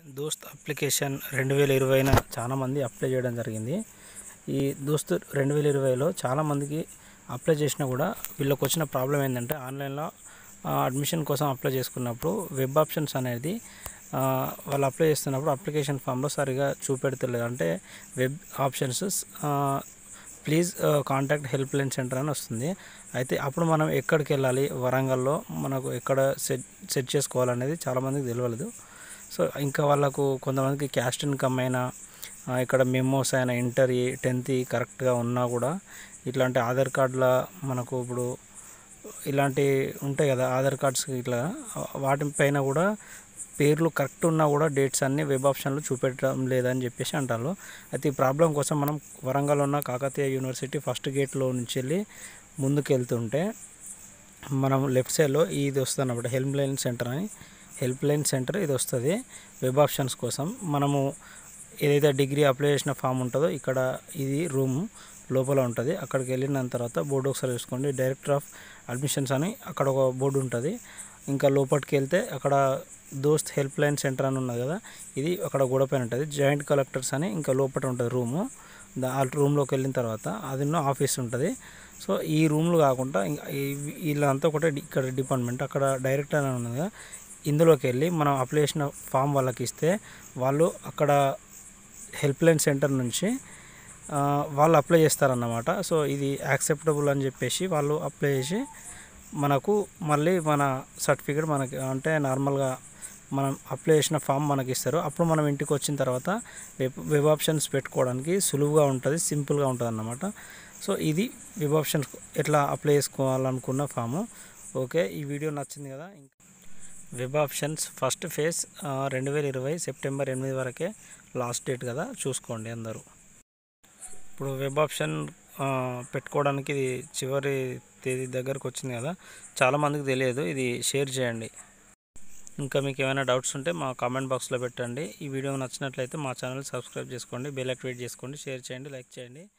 దోస్త్ అప్లికేషన్ రెండు వేల ఇరవైన చాలామంది అప్లై చేయడం జరిగింది ఈ దోస్త్ రెండు వేల ఇరవైలో చాలామందికి అప్లై చేసినా కూడా వీళ్ళకి వచ్చిన ప్రాబ్లం ఏంటంటే ఆన్లైన్లో అడ్మిషన్ కోసం అప్లై చేసుకున్నప్పుడు వెబ్ ఆప్షన్స్ అనేది ఆ, వాళ్ళు అప్లై చేస్తున్నప్పుడు అప్లికేషన్ ఫామ్లో సరిగా చూపెడతలేదు అంటే web options please contact help line center అని వస్తుంది అయితే అప్పుడు మనం ఎక్కడికి వెళ్ళాలి వరంగల్లో మనకు ఎక్కడ సెట్ సెట్ చేసుకోవాలనేది చాలామందికి తెలియదు సో ఇంకా వాళ్ళకు కొంతమందికి క్యాస్ట్ ఇన్కమ్ అయినా ఆ, ఇక్కడ మెమోస్ అయినా ఇంటర్ టెన్త్ కరెక్ట్గా ఉన్నా కూడా ఇట్లాంటి ఆధార్ కార్డుల మనకు ఇప్పుడు ఇలాంటి ఉంటాయి కదా ఆధార్ కార్డ్స్ ఇట్లా వాటిపైన కూడా పేర్లు కరెక్ట్ ఉన్నా కూడా డేట్స్ అన్నీ వెబ్ ఆప్షన్లో చూపెట్టడం లేదని చెప్పేసి అంటారు అయితే ఈ ప్రాబ్లం కోసం మనం వరంగల్ ఉన్న కాకతీయ యూనివర్సిటీ ఫస్ట్ గేట్లో నుంచి వెళ్ళి ముందుకు వెళ్తుంటే మనం లెఫ్ట్ సైడ్లో ఇది వస్తుంది అన్నమాట హెల్ప్ లైన్ సెంటర్ అని హెల్ప్ లైన్ సెంటర్ ఇది వస్తుంది వెబ్ ఆప్షన్స్ కోసం మనము ఏదైతే డిగ్రీ అప్లై చేసిన ఫామ్ ఉంటుందో ఇక్కడ ఇది రూమ్ లోపల ఉంటుంది అక్కడికి వెళ్ళిన తర్వాత బోర్డు ఒకసారి చూసుకోండి డైరెక్టర్ ఆఫ్ అడ్మిషన్స్ అని అక్కడ ఒక బోర్డు ఉంటుంది ఇంకా లోపలికి వెళ్తే అక్కడ దోస్త్ హెల్ప్ లైన్ సెంటర్ అని ఉన్నది కదా ఇది అక్కడ గోడ పైన ఉంటుంది జాయింట్ కలెక్టర్స్ అని ఇంకా లోపల ఉంటుంది రూము దా ఆ రూమ్లోకి వెళ్ళిన తర్వాత అది ఆఫీస్ ఉంటుంది సో ఈ రూమ్లు కాకుండా ఇంకా ఈ- వీళ్ళంతా ఒకటే డి- ఇక్కడ డిపార్ట్మెంట్ అక్కడ డైరెక్టర్ అని ఉన్నది కదా ఇందులోకి వెళ్ళి మనం అప్లై చేసిన ఫామ్ వాళ్ళకి ఇస్తే వాళ్ళు అక్కడ హెల్ప్ లైన్ సెంటర్ నుంచి ఆ, వాళ్ళు అప్లై చేస్తారన్నమాట సో ఇది యాక్సెప్టబుల్ అని చెప్పేసి వాళ్ళు అప్లై చేసి మనకు మళ్ళీ మన సర్టిఫికేట్ మనకి అంటే నార్మల్గా మనం అప్లై చేసిన ఫామ్ మనకి ఇస్తారు అప్పుడు మనం ఇంటికి వచ్చిన తర్వాత వెబ్ వెబ్ ఆప్షన్స్ పెట్టుకోవడానికి సులువుగా ఉంటుంది సింపుల్గా ఉంటుంది అన్నమాట సో ఇది వెబ్ ఆప్షన్స్ ఎట్లా అప్లై చేసుకోవాలనుకున్న ఫాము ఓకే ఈ వీడియో నచ్చింది కదా వెబ్ ఆప్షన్స్ ఫస్ట్ ఫేజ్ రెండు వేల ఇరవై సెప్టెంబర్ ఎనిమిది వరకే లాస్ట్ డేట్ కదా చూసుకోండి అందరూ ఇప్పుడు వెబ్ ఆప్షన్ ఆ, పెట్టుకోవడానికి ఇది చివరి తేదీ దగ్గరకు వచ్చింది కదా చాలామందికి తెలియదు ఇది షేర్ చేయండి ఇంకా మీకు ఏమైనా డౌట్స్ ఉంటే మా కామెంట్ బాక్స్లో పెట్టండి ఈ వీడియో నచ్చినట్లయితే మా ఛానల్ సబ్స్క్రైబ్ చేసుకోండి బెల్ యాక్టివేట్ చేసుకోండి షేర్ చేయండి లైక్ చేయండి